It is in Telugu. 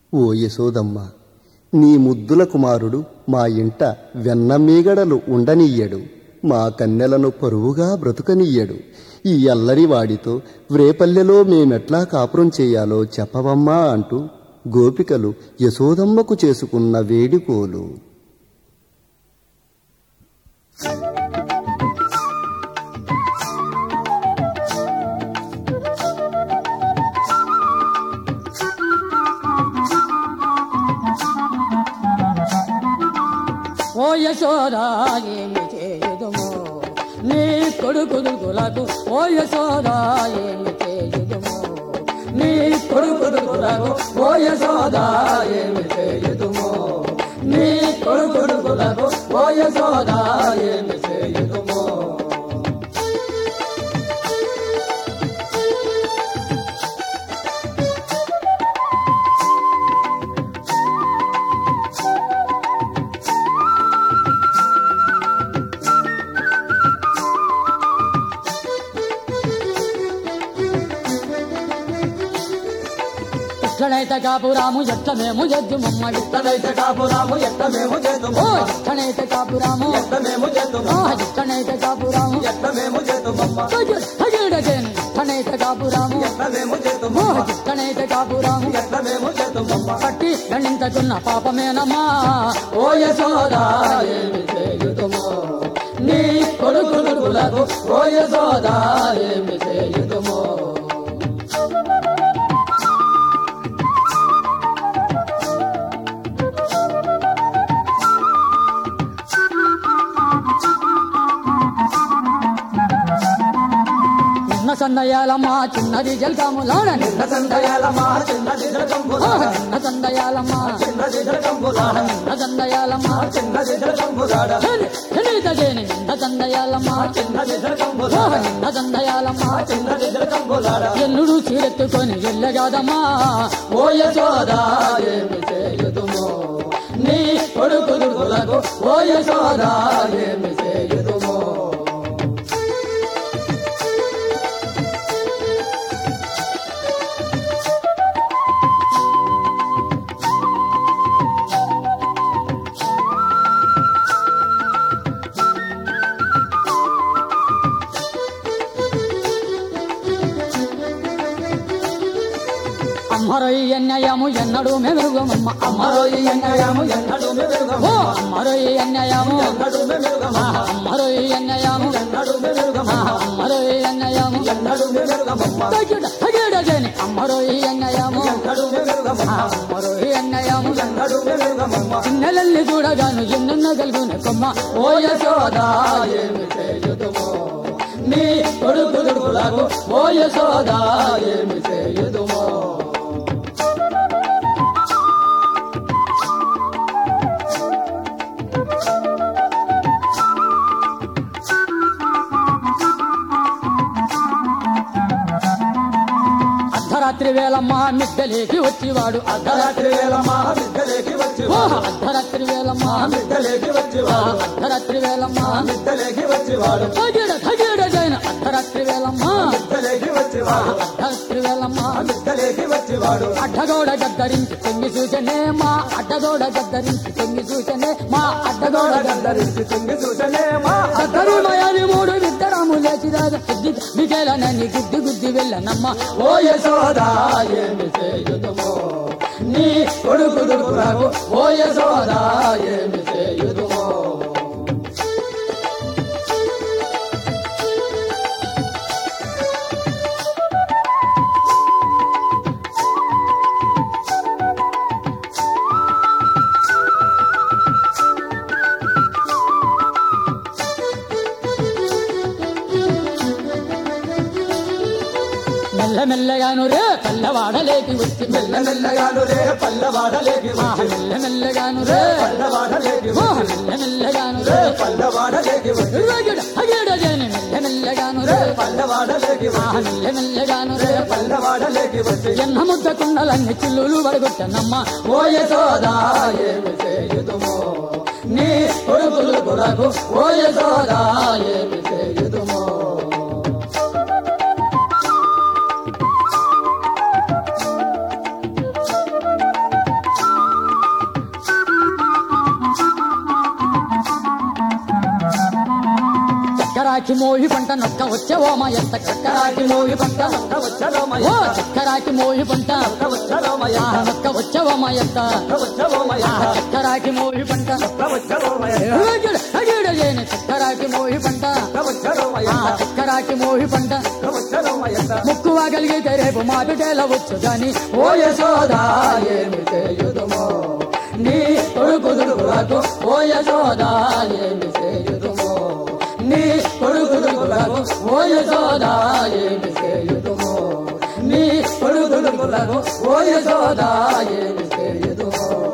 ఓ యశోదమ్మ నీ ముద్దుల కుమారుడు మా ఇంట వెన్నమీగడలు ఉండనియ్యడు మా కన్నెలను పరువుగా బ్రతుకనియ్యడు ఈ అల్లరి వాడితో వ్రేపల్లెలో మేమెట్లా కాపురం చేయాలో చెప్పవమ్మా అంటూ గోపికలు యశోదమ్మకు చేసుకున్న వేడుకోలు ఓ యశోదా ఏమి చేయుదుము నీ కొడుకుదులకు ఓ యశోదా ఏమి చేయుదుము నీ కొడుకుదులకు ఓ యశోదా ఏమి చేయుదుము నీ కొడుకుదులకు ఓ యశోదా ఏమి చేయుదుము ఇట్లనైతే కాపురాము ఎట్ల మేము చేద్దుమమ్మ ఇట్లనైతే కాపురాము ఎట్ట మేము చేతుము ఓ ఇట్లనైతే కాపురాము ఎట్ట మేము చేతుము ఆ ఇట్లనైతే కాపురాము ఎట్ట మేము చేతుమమ్మ తగిడగేను ఇట్లనైతే కాపురాము ఎట్ట మేము ఓ చేతుము ఇట్లనైతే కాపురాము ఎట్ట మేము చేతుమమ్మ కట్టి గణించుతున్న పాపమేనమ్మా ఓ యశోదా ఏమి చేయుదుము నీ కొడుకులకు ఓ యశోదా ఏమి చేయుదుము నిన్న సందయాలమ్మా చిన్నది జల్కాములాన నిన్న సందయాలమా చిన్నది జలకంబులా నిన్న సందయాలమ్మా చిన్నది జలకంబులా నిన్న సందయాలమ్మా చిన్నది జలకంబులాడ తెలియదేని నిన్న సందయాలమ్మా చిన్నది జలకంబులా నిన్న సందయాలమ్మా చిన్నది జలకంబులాడ ఎల్లుడు చీరెత్తుకొని ఎల్లగాదమ్మా ఓ యశోదా ఏమి చేయుదుము నీ కొడుకులకు ఓ యశోదా ఏమి చేయుదుము అమ్మరొయ్య అన్యాయము ఎన్నడూ మెరుగుమమ్మ మరో ఈ అన్యాయము ఎన్నడూ మెరుగము ఓ అమ్మరొయ్య అన్యాయము ఎన్నడూ మెరుగము అమ్మరొయ్య అన్యాయము ఎన్నడూ మెరుగము అమ్మరొయ్య అన్యాయము ఎన్నడూ మెరుగమమ్మ తగిడ తగిడదేని అమ్మరొయ్య అన్యాయము ఎన్నడూ మెరుగము అమ్మరొయ్య అన్యాయము ఎన్నడూ మెరుగమమ్మ చిన్నలల్లి చూడగాను ఎన్నెన్న కలుగున కొమ్మ ఓ యశోదా ఏమి చేయుదుము నీ కొడుకులకు ఓ యశోదా ఏమి చేయుదుము అర్ధరాత్రి వేళమ్మ మిద్దలేకి వచ్చివాడు అర్ధరాత్రి వేళ మా బిడ్డలేకి వచ్చి ఓ అర్ధరాత్రి వేళమ్మ బిడ్డలేకి వచ్చివాడు అర్ధరాత్రి వేళమ్మ బిడ్డలేకి వచ్చివాడు తగిడ తగిడదైన అర్ధరాత్రి వేళమ్మ బిడ్డలేకి వచ్చివాడు అర్ధరాత్రి వేళమ్మ బిడ్డలేకి వచ్చివాడు అడ్డగోడ గద్దరించి తొంగి చూచనే మా అడ్డగోడ గద్దరించి తొంగి చూచనే మా అడ్డగోడ గద్దరి గద్దరించి తుంగి చూసనే మా అద్దరు మయాని మూడు విత్తరాము లేచిరాద బుద్ధి మిగేలనని గుద్ది గుద్ది వెళ్ళనమ్మ ఓ యశోదా ఏమి చేయుదుము నీ కొడుకులకు ఓ యశోదా ఏమి చేయుదుము మెల్లమెల్లగాను రే పల్లవాడలేకి వచ్చి మెల్లమెల్లగాను రే పల్లవాడలేకి ఆ, వచ్చి మెల్లమెల్లగాను రే పల్లవాడలేకి ఓ, వచ్చి మెల్లమెల్లగాను రే రే పల్లవాడలేకి వచ్చి రగిడ అగిడజని మెల్లమెల్లగాను రే పల్లవాడలేకి ఆ, వచ్చి మెల్లమెల్లగాను రే పల్లవాడలేకి వచ్చి ఎన్న ముద్ద కుండలన్నీ చిల్లులు పడగొట్టనమ్మ ఓ యశోదా ఏమి చేయుదుము నీ కొడుకులకు ఓ యశోదా ఏమి చేయుదుము మోహి పంట నొక్క వచ్చేవో మా ఎంత చక్కరాకి మోహి పంట వచ్చలో ఓ మయ్య చక్కరాకి మోహి పంట వచ్చలో మయ్య ఆ నొక్క వచ్చేవో మా ఎంత వచ్చలో మయ్య ఆ చక్కరాకి మోహి పంట వచ్చలో మయ్య అగిడ అగిడ లేని చక్కరాకి మోహి పంట వచ్చలో మయ్య ఆ చక్కరాకి మోహి పంట వచ్చలో మయ్య ముక్కువాగలిగితే రేపు మా బిడ్డల వచ్చు గాని ఓ యశోదా ఏమి చేయుదుమో నీ కొడుకుదురుకులకు ఓ యశోదా ఏమి చేయుదుమో నీ కొడుకుదురుకులకు ఓ యశోదా ఏమి చేయుదుమో నీ కొడుకుదురుకులకు ఓ యశోదా ఏమి చేయుదుమో